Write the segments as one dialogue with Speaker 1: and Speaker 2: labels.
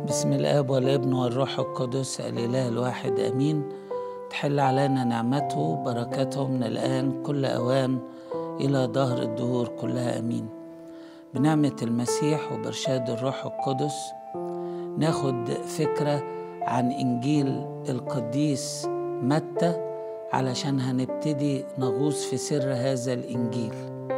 Speaker 1: بسم الاب والابن والروح القدس الاله الواحد امين تحل علينا نعمته بركته من الان كل اوان الى ظهر الدهور كلها امين بنعمه المسيح وبرشاد الروح القدس ناخد فكره عن انجيل القديس متى علشان هنبتدي نغوص في سر هذا الانجيل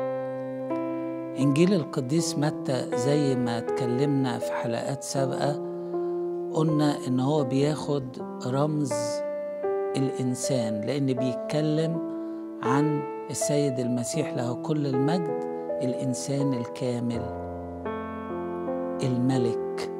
Speaker 1: انجيل القديس متى زي ما اتكلمنا في حلقات سابقه قلنا ان هو بياخد رمز الانسان لان بيتكلم عن السيد المسيح له كل المجد الانسان الكامل الملك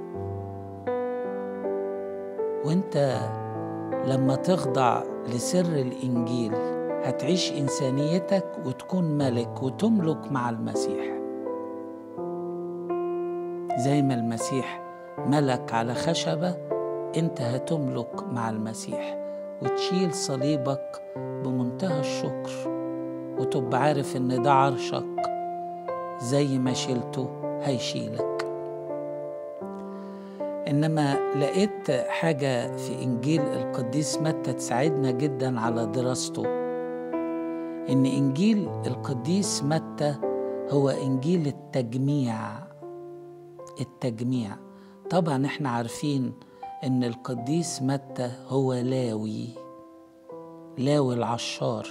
Speaker 1: وانت لما تخضع لسر الانجيل هتعيش انسانيتك وتكون ملك وتملك مع المسيح زي ما المسيح ملك على خشبه انت هتملك مع المسيح وتشيل صليبك بمنتهى الشكر وتبقى عارف ان ده عرشك زي ما شلته هيشيلك انما لقيت حاجه في انجيل القديس متى تساعدنا جدا على دراسته ان انجيل القديس متى هو انجيل التجميع التجميع طبعا احنا عارفين ان القديس متى هو لاوي لاوي العشار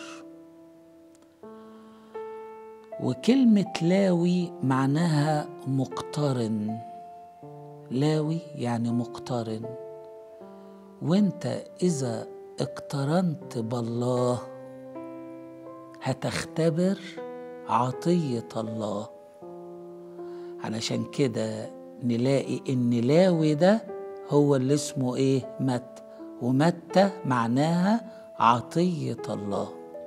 Speaker 1: وكلمة لاوي معناها مقترن لاوي يعني مقترن وانت اذا اقترنت بالله هتختبر عطية الله علشان كده نلاقي ان لاوي ده هو اللي اسمه ايه متى ومتى معناها عطية الله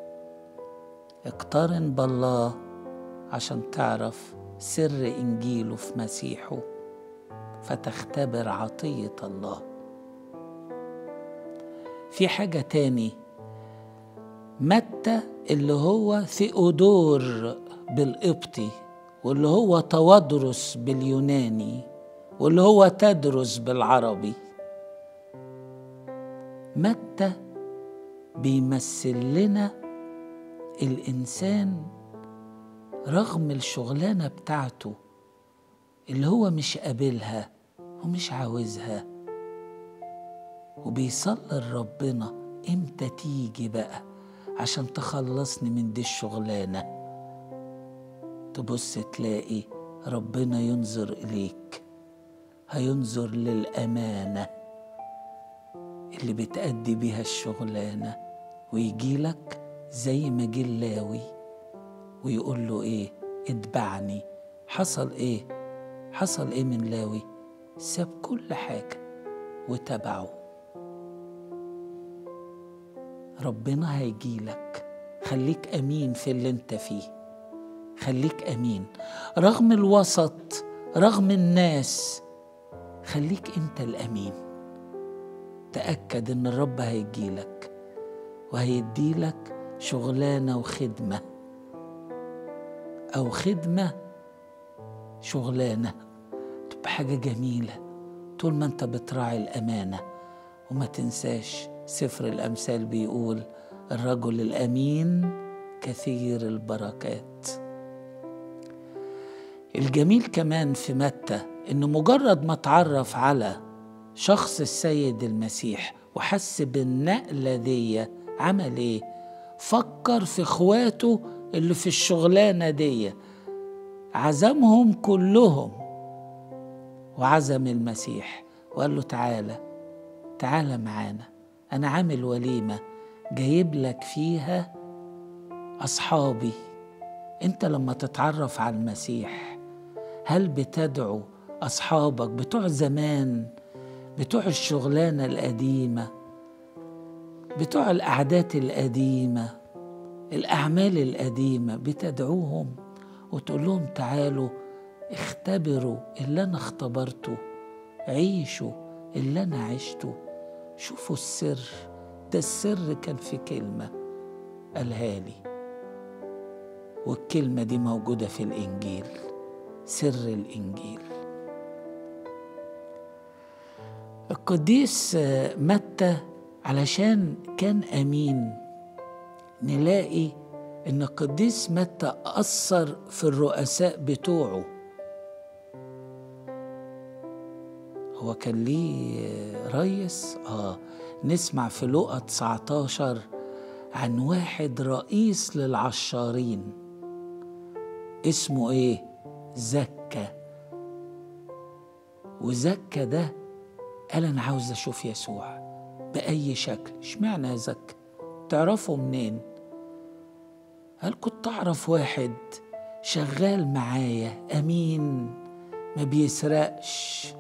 Speaker 1: اقترن بالله عشان تعرف سر انجيله في مسيحه فتختبر عطية الله في حاجة تاني متى اللي هو ثيودور بالقبطي واللي هو توادرس باليوناني واللي هو تدرس بالعربي متى بيمثل لنا الإنسان رغم الشغلانة بتاعته اللي هو مش قابلها ومش عاوزها وبيصلي لربنا امتى تيجي بقى عشان تخلصني من دي الشغلانه تبص تلاقي ربنا ينظر إليك هينظر للأمانة اللي بتأدي بيها الشغلانة ويجيلك زي ما جه اللاوي ويقول له إيه اتبعني حصل إيه حصل إيه من لاوي ساب كل حاجة وتبعه ربنا هيجيلك خليك أمين في اللي انت فيه خليك امين رغم الوسط رغم الناس خليك انت الامين تاكد ان الرب هيجيلك وهيديلك شغلانه وخدمه او خدمه شغلانه تبقى حاجه جميله طول ما انت بتراعي الامانه وما تنساش سفر الامثال بيقول الرجل الامين كثير البركات الجميل كمان في متى انه مجرد ما اتعرف على شخص السيد المسيح وحس بالنقله دي عمل ايه فكر في اخواته اللي في الشغلانه دي عزمهم كلهم وعزم المسيح وقال له تعالى تعالى معانا انا عامل وليمه جايب لك فيها اصحابي انت لما تتعرف على المسيح هل بتدعو اصحابك بتوع زمان بتوع الشغلانه القديمه بتوع القعدات القديمه الاعمال القديمه بتدعوهم وتقول لهم تعالوا اختبروا اللي انا اختبرته عيشوا اللي انا عشته شوفوا السر ده السر كان في كلمه قالها لي والكلمه دي موجوده في الانجيل سر الانجيل القديس متى علشان كان امين نلاقي ان القديس متى اثر في الرؤساء بتوعه هو كان ليه ريس اه نسمع في لقا 19 عن واحد رئيس للعشارين اسمه ايه زكا وزكا ده قال انا عاوز اشوف يسوع باي شكل اشمعنى يا زكا تعرفه منين قال كنت اعرف واحد شغال معايا امين ما بيسرقش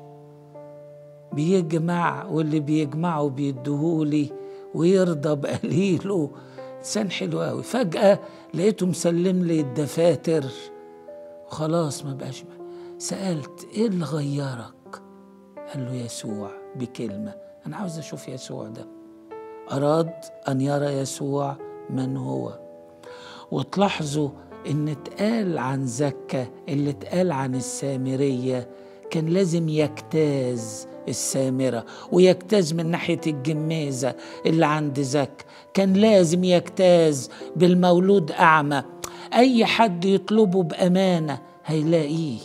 Speaker 1: بيجمع واللي بيجمعه بيديهولي ويرضى بقليله انسان حلو قوي فجاه لقيته مسلم لي الدفاتر وخلاص ما بقاش سالت ايه اللي غيرك قال له يسوع بكلمه انا عاوز اشوف يسوع ده اراد ان يرى يسوع من هو وتلاحظوا ان اتقال عن زكا اللي اتقال عن السامريه كان لازم يجتاز السامرة ويجتاز من ناحية الجميزة اللي عند زك كان لازم يجتاز بالمولود أعمى أي حد يطلبه بأمانة هيلاقيه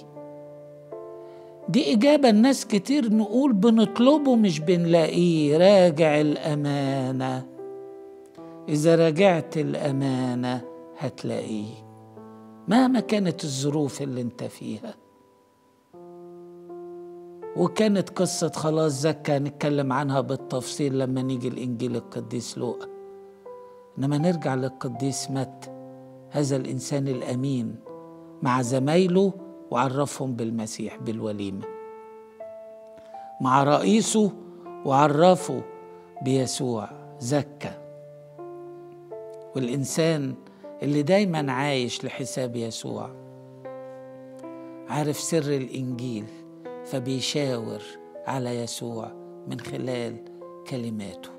Speaker 1: دي إجابة الناس كتير نقول بنطلبه مش بنلاقيه راجع الأمانة إذا راجعت الأمانة هتلاقيه مهما كانت الظروف اللي انت فيها وكانت قصة خلاص زكا هنتكلم عنها بالتفصيل لما نيجي الإنجيل القديس لوقا إنما نرجع للقديس مت هذا الإنسان الأمين مع زمايله وعرفهم بالمسيح بالوليمة مع رئيسه وعرفه بيسوع زكا والإنسان اللي دايما عايش لحساب يسوع عارف سر الإنجيل فبيشاور على يسوع من خلال كلماته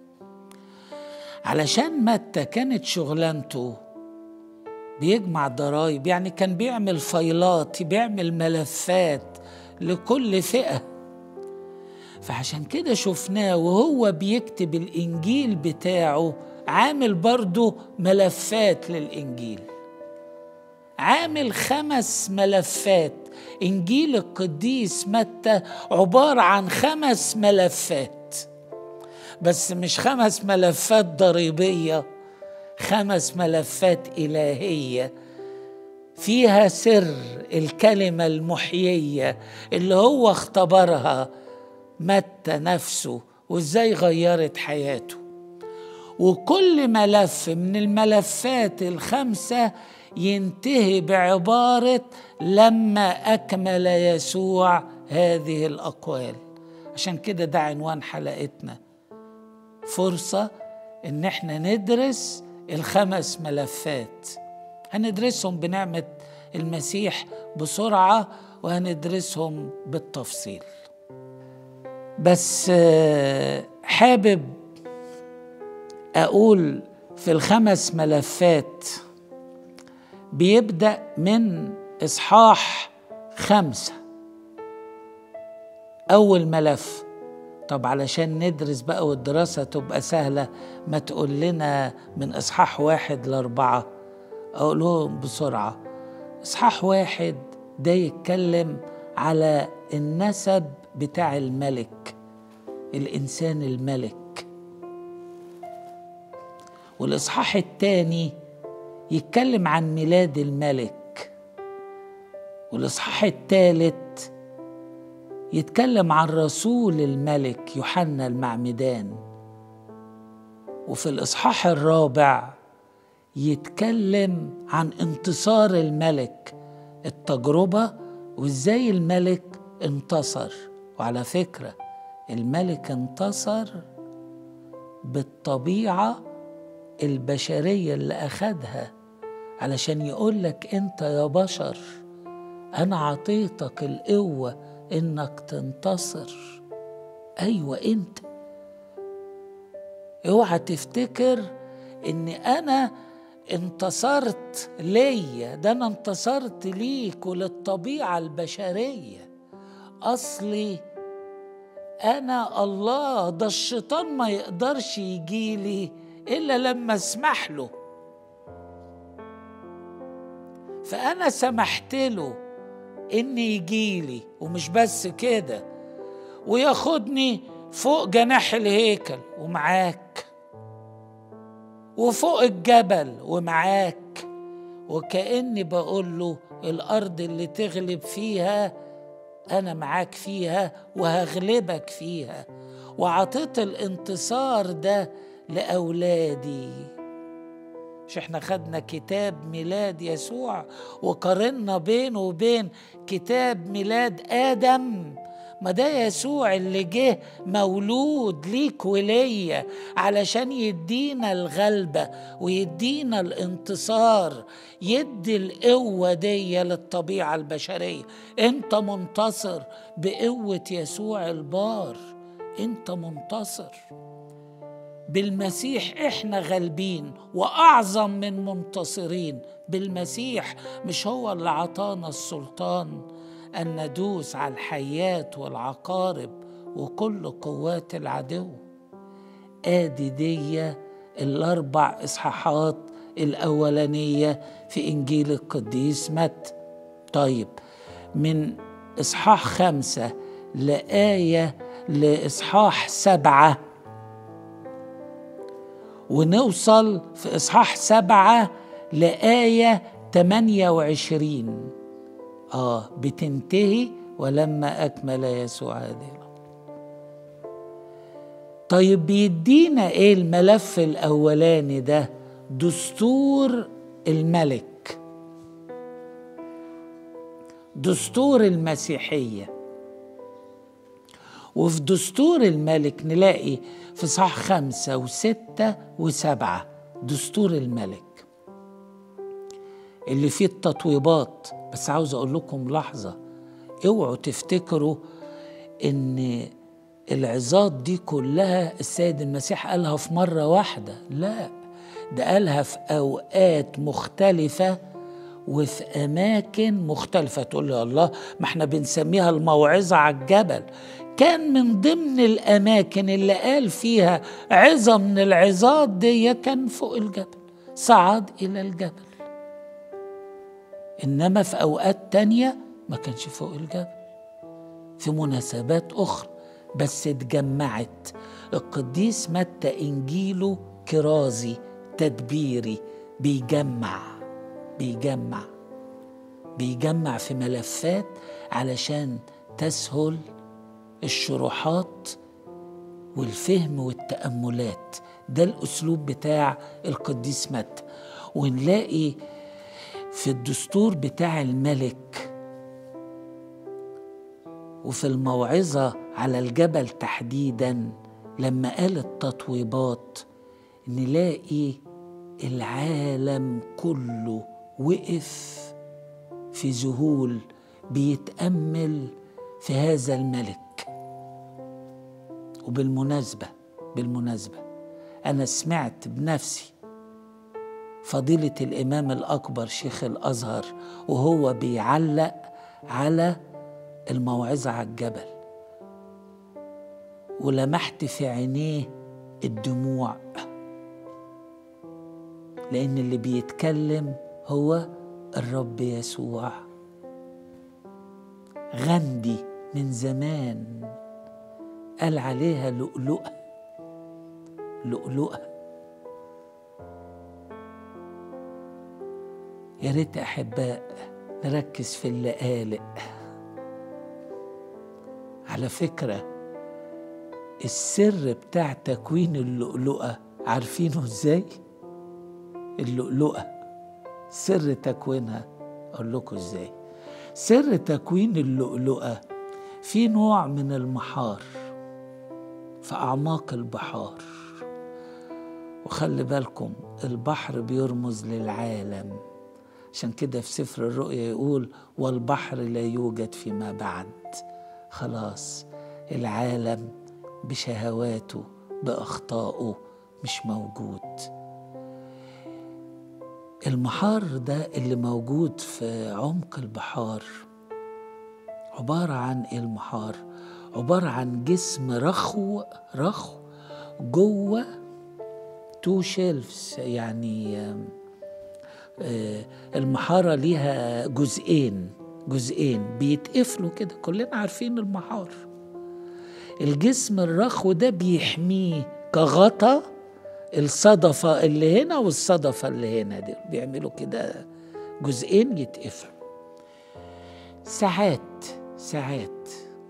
Speaker 1: علشان متى كانت شغلانته بيجمع ضرايب يعني كان بيعمل فايلات بيعمل ملفات لكل فئة فعشان كده شفناه وهو بيكتب الإنجيل بتاعه عامل برضه ملفات للإنجيل عامل خمس ملفات انجيل القديس متى عباره عن خمس ملفات بس مش خمس ملفات ضريبيه خمس ملفات الهيه فيها سر الكلمه المحييه اللي هو اختبرها متى نفسه وازاي غيرت حياته وكل ملف من الملفات الخمسه ينتهي بعباره لما اكمل يسوع هذه الاقوال عشان كده ده عنوان حلقتنا فرصه ان احنا ندرس الخمس ملفات هندرسهم بنعمه المسيح بسرعه وهندرسهم بالتفصيل بس حابب اقول في الخمس ملفات بيبدا من اصحاح خمسه اول ملف طب علشان ندرس بقى والدراسه تبقى سهله ما تقول لنا من اصحاح واحد لاربعه اقول لهم بسرعه اصحاح واحد ده يتكلم على النسب بتاع الملك الانسان الملك والاصحاح الثاني يتكلم عن ميلاد الملك والاصحاح الثالث يتكلم عن رسول الملك يوحنا المعمدان وفي الاصحاح الرابع يتكلم عن انتصار الملك التجربه وازاي الملك انتصر وعلى فكره الملك انتصر بالطبيعه البشريه اللي اخدها علشان يقولك انت يا بشر انا عطيتك القوه انك تنتصر ايوه انت اوعى تفتكر اني انا انتصرت ليا ده انا انتصرت ليك وللطبيعه البشريه اصلي انا الله ده الشيطان ما يقدرش يجيلي الا لما اسمح له فانا سمحت له ان يجيلي ومش بس كده وياخدني فوق جناح الهيكل ومعاك وفوق الجبل ومعاك وكاني بقول له الارض اللي تغلب فيها انا معاك فيها وهغلبك فيها وعطيت الانتصار ده لاولادي مش احنا خدنا كتاب ميلاد يسوع وقارنا بينه وبين كتاب ميلاد ادم ما ده يسوع اللي جه مولود ليك وليا علشان يدينا الغلبة ويدينا الانتصار يدي القوة دي للطبيعة البشرية انت منتصر بقوة يسوع البار انت منتصر بالمسيح احنا غالبين واعظم من منتصرين بالمسيح مش هو اللي عطانا السلطان ان ندوس على الحيات والعقارب وكل قوات العدو ادي دي الاربع اصحاحات الاولانيه في انجيل القديس مت طيب من اصحاح خمسه لايه لاصحاح سبعه ونوصل في إصحاح سبعة لآية 28 آه بتنتهي ولما أكمل يسوع هذه طيب بيدينا إيه الملف الأولاني ده دستور الملك دستور المسيحيه وفي دستور الملك نلاقي في صح خمسة وستة وسبعة دستور الملك اللي فيه التطويبات بس عاوز أقول لكم لحظة اوعوا تفتكروا إن العظات دي كلها السيد المسيح قالها في مرة واحدة لا ده قالها في أوقات مختلفة وفي أماكن مختلفة تقول لي الله ما احنا بنسميها الموعظة على الجبل كان من ضمن الأماكن اللي قال فيها عظة من العظات دي كان فوق الجبل صعد إلى الجبل إنما في أوقات تانية ما كانش فوق الجبل في مناسبات أخرى بس اتجمعت القديس متى إنجيله كرازي تدبيري بيجمع بيجمع بيجمع في ملفات علشان تسهل الشروحات والفهم والتأملات ده الأسلوب بتاع القديس متى ونلاقي في الدستور بتاع الملك وفي الموعظة على الجبل تحديدا لما قال التطويبات نلاقي العالم كله وقف في ذهول بيتأمل في هذا الملك وبالمناسبة بالمناسبة أنا سمعت بنفسي فضيلة الإمام الأكبر شيخ الأزهر وهو بيعلق على الموعظة على الجبل ولمحت في عينيه الدموع لأن اللي بيتكلم هو الرب يسوع غندي من زمان قال عليها لؤلؤة لؤلؤة يا ريت أحباء نركز في اللقالق على فكرة السر بتاع تكوين اللؤلؤة عارفينه ازاي؟ اللؤلؤة سر تكوينها أقول لكم ازاي سر تكوين اللؤلؤة في نوع من المحار في أعماق البحار وخلي بالكم البحر بيرمز للعالم عشان كده في سفر الرؤيا يقول والبحر لا يوجد فيما بعد خلاص العالم بشهواته بأخطائه مش موجود المحار ده اللي موجود في عمق البحار عبارة عن إيه المحار عبارة عن جسم رخو رخو جوه تو شيلفز يعني آه، المحارة ليها جزئين جزئين بيتقفلوا كده كلنا عارفين المحار الجسم الرخو ده بيحميه كغطا الصدفة اللي هنا والصدفة اللي هنا دي بيعملوا كده جزئين يتقفلوا ساعات ساعات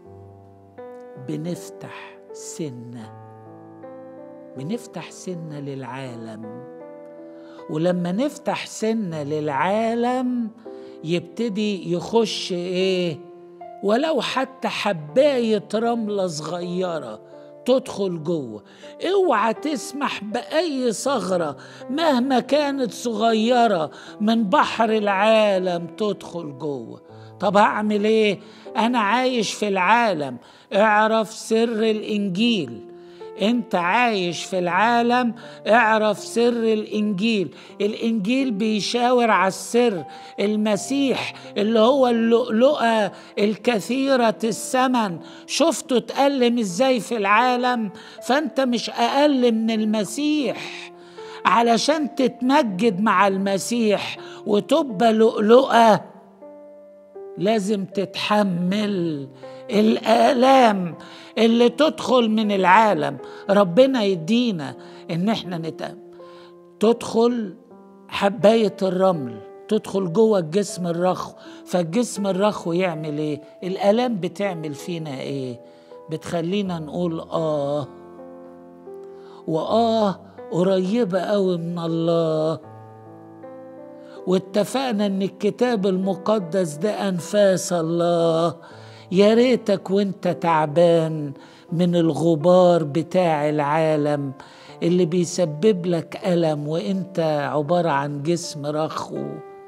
Speaker 1: بنفتح سنة بنفتح سنة للعالم ولما نفتح سنة للعالم يبتدي يخش ايه ولو حتى حباية رملة صغيرة تدخل جوه اوعى تسمح باي ثغره مهما كانت صغيره من بحر العالم تدخل جوه طب هعمل ايه انا عايش في العالم اعرف سر الانجيل انت عايش في العالم اعرف سر الانجيل الانجيل بيشاور على السر المسيح اللي هو اللؤلؤه الكثيره الثمن شفته اتألم ازاي في العالم فانت مش اقل من المسيح علشان تتمجد مع المسيح وتبقى لؤلؤه لازم تتحمل الآلام اللي تدخل من العالم ربنا يدينا ان احنا نتأمل تدخل حباية الرمل تدخل جوه الجسم الرخو فالجسم الرخو يعمل ايه الآلام بتعمل فينا ايه بتخلينا نقول اه واه قريبة قوي من الله واتفقنا ان الكتاب المقدس ده انفاس الله يا ريتك وانت تعبان من الغبار بتاع العالم اللي بيسبب لك ألم وانت عبارة عن جسم رخو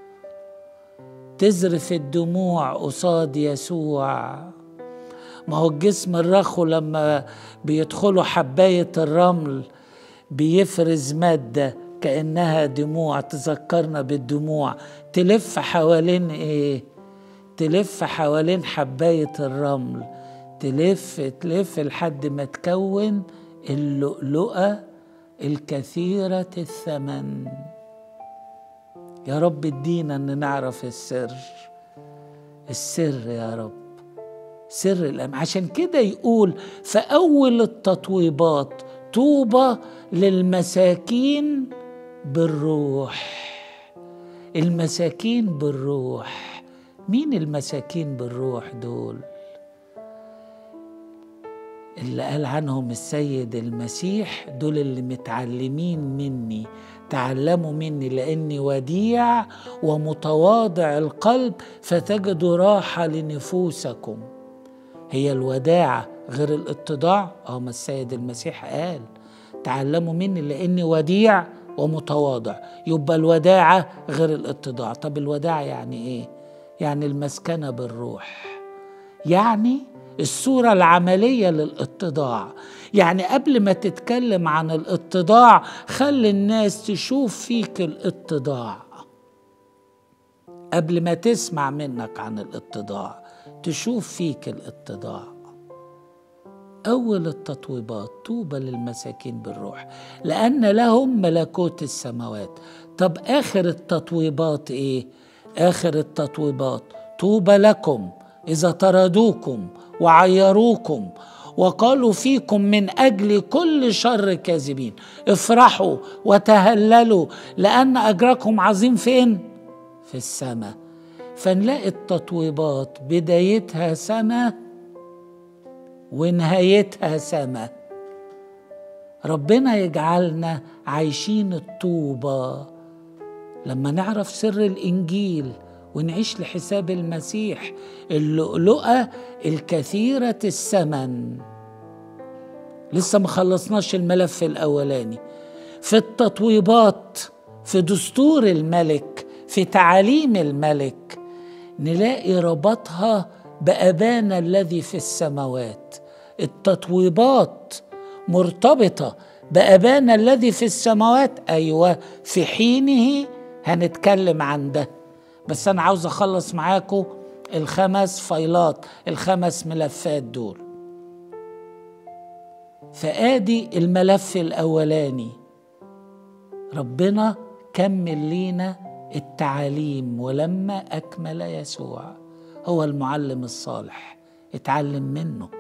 Speaker 1: تزرف الدموع قصاد يسوع ما هو الجسم الرخو لما بيدخلوا حباية الرمل بيفرز مادة كأنها دموع تذكرنا بالدموع تلف حوالين ايه تلف حوالين حباية الرمل تلف تلف لحد ما تكون اللؤلؤة الكثيرة الثمن يا رب ادينا ان نعرف السر السر يا رب سر الأم عشان كده يقول في أول التطويبات طوبى للمساكين بالروح المساكين بالروح مين المساكين بالروح دول اللي قال عنهم السيد المسيح دول اللي متعلمين مني تعلموا مني لاني وديع ومتواضع القلب فتجدوا راحه لنفوسكم هي الوداعه غير الاتضاع اه ما السيد المسيح قال تعلموا مني لاني وديع ومتواضع يبقى الوداعه غير الاتضاع طب الوداعه يعني ايه يعني المسكنه بالروح يعني الصورة العملية للاتضاع يعني قبل ما تتكلم عن الاتضاع خلي الناس تشوف فيك الاتضاع قبل ما تسمع منك عن الاتضاع تشوف فيك الاتضاع أول التطويبات طوبى للمساكين بالروح لأن لهم ملكوت السماوات طب آخر التطويبات إيه؟ آخر التطويبات طوبى لكم إذا طردوكم وعيروكم وقالوا فيكم من اجل كل شر كاذبين افرحوا وتهللوا لان اجركم عظيم فين في السماء فنلاقي التطويبات بدايتها سماء ونهايتها سماء ربنا يجعلنا عايشين الطوبة لما نعرف سر الإنجيل ونعيش لحساب المسيح اللؤلؤة الكثيرة الثمن لسه ما خلصناش الملف الأولاني في التطويبات في دستور الملك في تعاليم الملك نلاقي ربطها بأبانا الذي في السماوات التطويبات مرتبطة بأبانا الذي في السماوات أيوة في حينه هنتكلم عن ده بس انا عاوز اخلص معاكم الخمس فايلات الخمس ملفات دول فادي الملف الاولاني ربنا كمل لينا التعاليم ولما اكمل يسوع هو المعلم الصالح اتعلم منه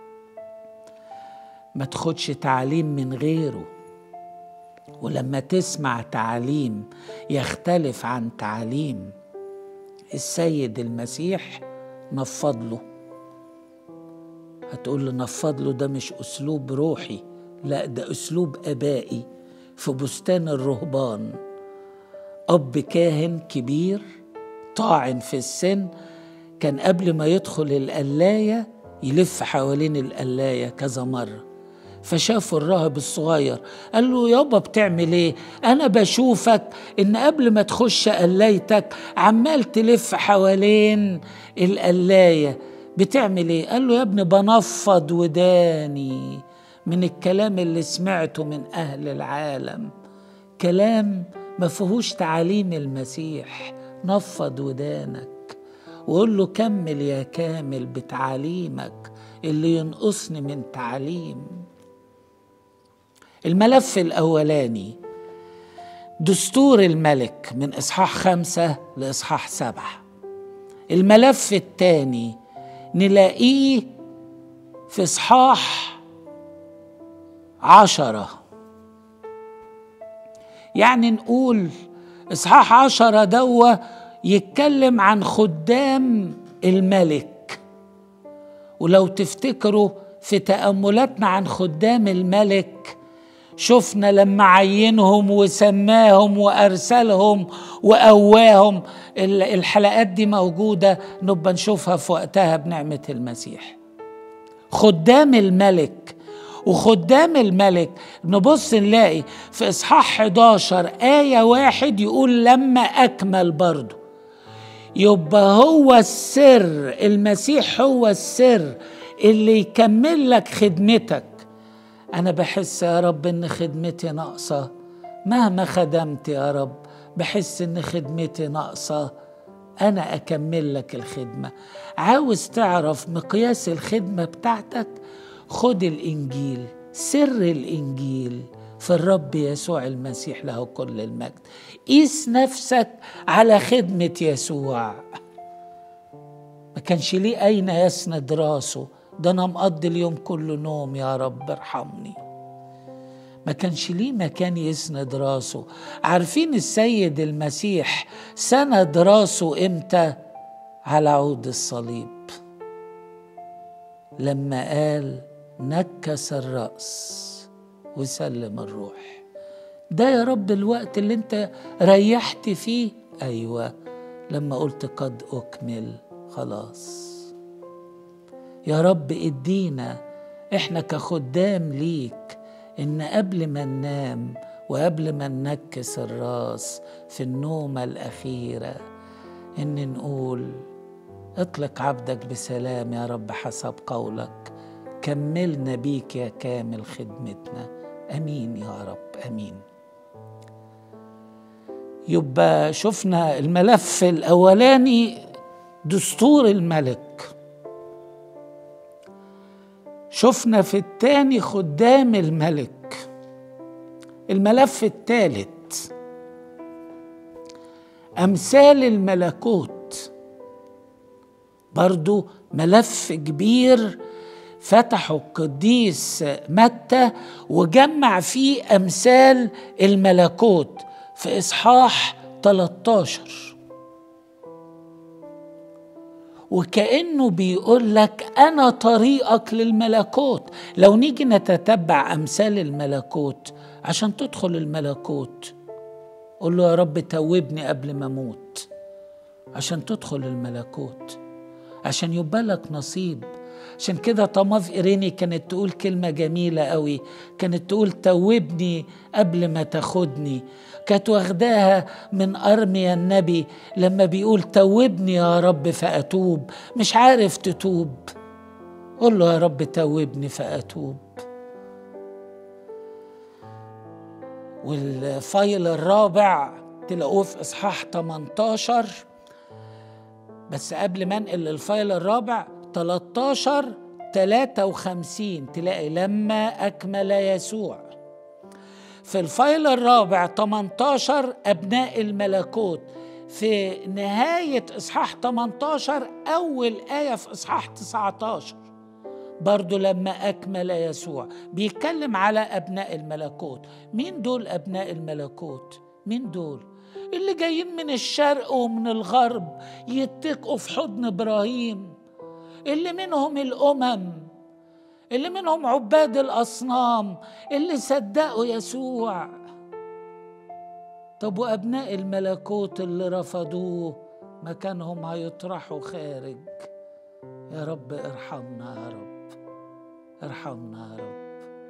Speaker 1: ما تاخدش تعليم من غيره ولما تسمع تعليم يختلف عن تعليم السيد المسيح نفض له هتقول له نفض له ده مش اسلوب روحي لا ده اسلوب ابائي في بستان الرهبان اب كاهن كبير طاعن في السن كان قبل ما يدخل القلايه يلف حوالين القلايه كذا مره فشافوا الراهب الصغير قال له يابا بتعمل ايه انا بشوفك ان قبل ما تخش قلايتك عمال تلف حوالين القلايه بتعمل ايه قال له يا ابني بنفض وداني من الكلام اللي سمعته من اهل العالم كلام ما فيهوش تعاليم المسيح نفض ودانك وقول له كمل يا كامل بتعاليمك اللي ينقصني من تعليم الملف الأولاني دستور الملك من إصحاح خمسة لإصحاح سبعة الملف الثاني نلاقيه في إصحاح عشرة يعني نقول إصحاح عشرة دوا يتكلم عن خدام الملك ولو تفتكروا في تأملاتنا عن خدام الملك شفنا لما عينهم وسماهم وارسلهم وقواهم الحلقات دي موجوده نبقى نشوفها في وقتها بنعمه المسيح خدام الملك وخدام الملك نبص نلاقي في اصحاح 11 ايه واحد يقول لما اكمل برضه يبقى هو السر المسيح هو السر اللي يكمل لك خدمتك أنا بحس يا رب إن خدمتي ناقصة مهما خدمت يا رب بحس إن خدمتي ناقصة أنا أكمل لك الخدمة عاوز تعرف مقياس الخدمة بتاعتك خد الإنجيل سر الإنجيل في الرب يسوع المسيح له كل المجد قيس نفسك على خدمة يسوع ما كانش ليه أين يسند راسه ده انا مقضي اليوم كله نوم يا رب ارحمني ما كانش ليه مكان يسند راسه عارفين السيد المسيح سند راسه امتى على عود الصليب لما قال نكس الراس وسلم الروح ده يا رب الوقت اللي انت ريحت فيه ايوه لما قلت قد اكمل خلاص يا رب ادينا احنا كخدام ليك ان قبل ما ننام وقبل ما ننكس الراس في النومه الاخيره ان نقول اطلق عبدك بسلام يا رب حسب قولك كملنا بيك يا كامل خدمتنا امين يا رب امين يبقى شفنا الملف الاولاني دستور الملك شفنا في التاني خدام الملك الملف الثالث امثال الملكوت برضو ملف كبير فتحه القديس متى وجمع فيه امثال الملكوت في اصحاح 13 وكانه بيقول لك انا طريقك للملكوت لو نيجي نتتبع امثال الملكوت عشان تدخل الملكوت قول له يا رب توبني قبل ما اموت عشان تدخل الملكوت عشان يبقى لك نصيب عشان كده طماف إيريني كانت تقول كلمة جميلة قوي كانت تقول توبني قبل ما تاخدني كانت واخداها من أرميا النبي لما بيقول توبني يا رب فأتوب مش عارف تتوب قول له يا رب توبني فأتوب والفايل الرابع تلاقوه في إصحاح 18 بس قبل ما انقل للفايل الرابع 13 53 تلاقي لما أكمل يسوع في الفايل الرابع 18 أبناء الملكوت في نهاية إصحاح 18 أول آية في إصحاح 19 برضو لما أكمل يسوع بيتكلم على أبناء الملكوت مين دول أبناء الملكوت مين دول اللي جايين من الشرق ومن الغرب يتكئوا في حضن إبراهيم اللي منهم الأمم اللي منهم عباد الأصنام اللي صدقوا يسوع طب وأبناء الملكوت اللي رفضوه مكانهم هيطرحوا خارج يا رب ارحمنا يا رب ارحمنا يا رب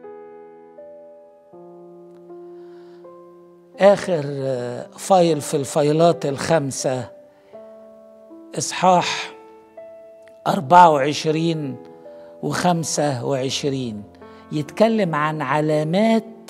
Speaker 1: آخر فايل في الفايلات الخمسة إصحاح أربعة وعشرين وخمسة وعشرين يتكلم عن علامات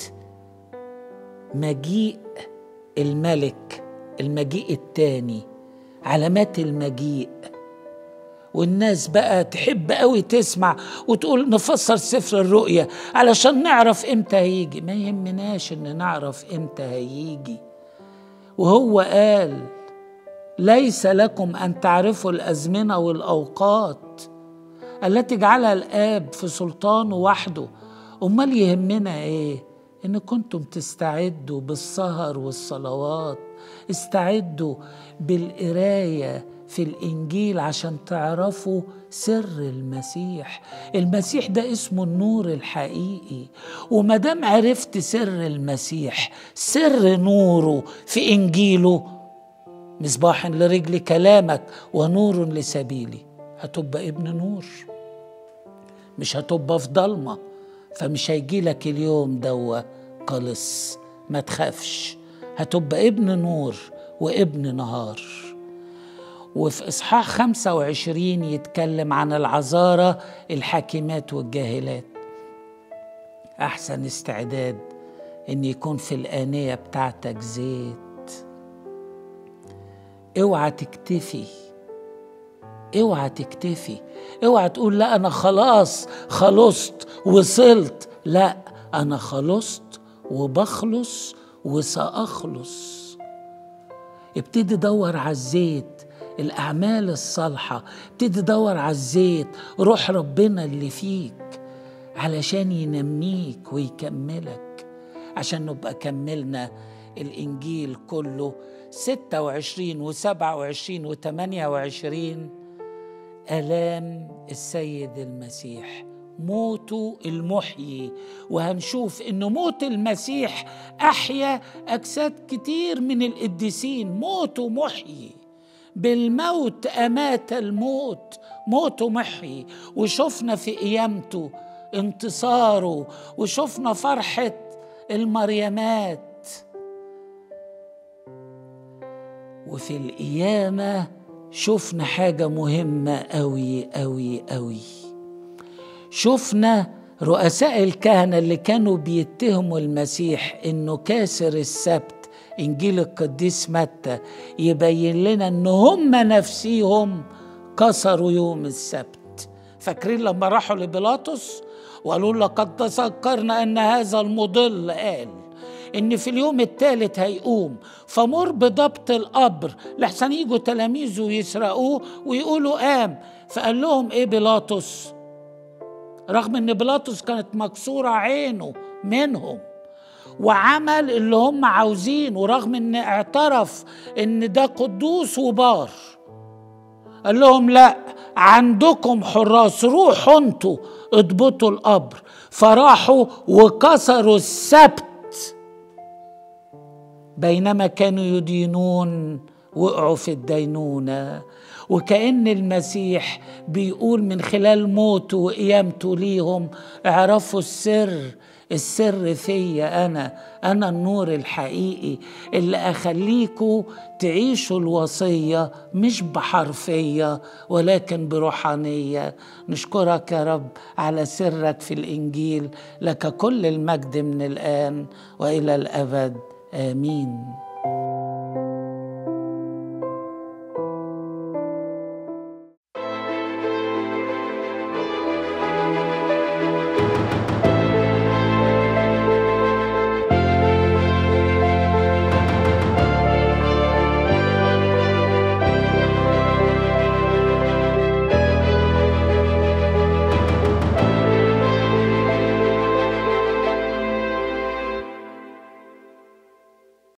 Speaker 1: مجيء الملك المجيء الثاني علامات المجيء والناس بقى تحب قوي تسمع وتقول نفسر سفر الرؤيا علشان نعرف امتى هيجي ما يهمناش ان نعرف امتى هيجي وهو قال ليس لكم ان تعرفوا الازمنه والاوقات التي جعلها الاب في سلطانه وحده امال يهمنا ايه ان كنتم تستعدوا بالسهر والصلوات استعدوا بالقرايه في الانجيل عشان تعرفوا سر المسيح المسيح ده اسمه النور الحقيقي وما دام عرفت سر المسيح سر نوره في انجيله مصباح لرجل كلامك ونور لسبيلي هتبقى ابن نور مش هتبقى في ضلمه فمش هيجي لك اليوم دوا قلص ما تخافش هتبقى ابن نور وابن نهار وفي إصحاح 25 يتكلم عن العذارة الحاكمات والجاهلات أحسن استعداد إن يكون في الآنية بتاعتك زيت اوعى تكتفي اوعى تكتفي اوعى تقول لا انا خلاص خلصت وصلت لا انا خلصت وبخلص وساخلص ابتدي دور على الزيت الأعمال الصالحة ابتدي دور على الزيت روح ربنا اللي فيك علشان ينميك ويكملك عشان نبقى كملنا الإنجيل كله 26 و27 و28 آلام السيد المسيح موته المحيي وهنشوف ان موت المسيح احيا اجساد كتير من القديسين موته محيي بالموت امات الموت موته محيي وشفنا في قيامته انتصاره وشفنا فرحه المريمات وفي القيامه شفنا حاجه مهمه قوي قوي قوي شفنا رؤساء الكهنة اللي كانوا بيتهموا المسيح انه كاسر السبت انجيل القديس متى يبين لنا ان هم نفسيهم كسروا يوم السبت فاكرين لما راحوا لبيلاطس وقالوا لقد تذكرنا ان هذا المضل قال ان في اليوم الثالث هيقوم فمر بضبط القبر لحسن يجوا تلاميذه يسرقوه ويقولوا قام فقال لهم ايه بيلاطس رغم ان بيلاطس كانت مكسوره عينه منهم وعمل اللي هم عاوزين ورغم ان اعترف ان ده قدوس وبار قال لهم لا عندكم حراس روحوا انتوا اضبطوا القبر فراحوا وكسروا السبت بينما كانوا يدينون وقعوا في الدينونه وكأن المسيح بيقول من خلال موته وقيامته ليهم اعرفوا السر السر فيا أنا أنا النور الحقيقي اللي أخليكوا تعيشوا الوصية مش بحرفية ولكن بروحانية نشكرك يا رب على سرك في الإنجيل لك كل المجد من الآن وإلى الأبد آمين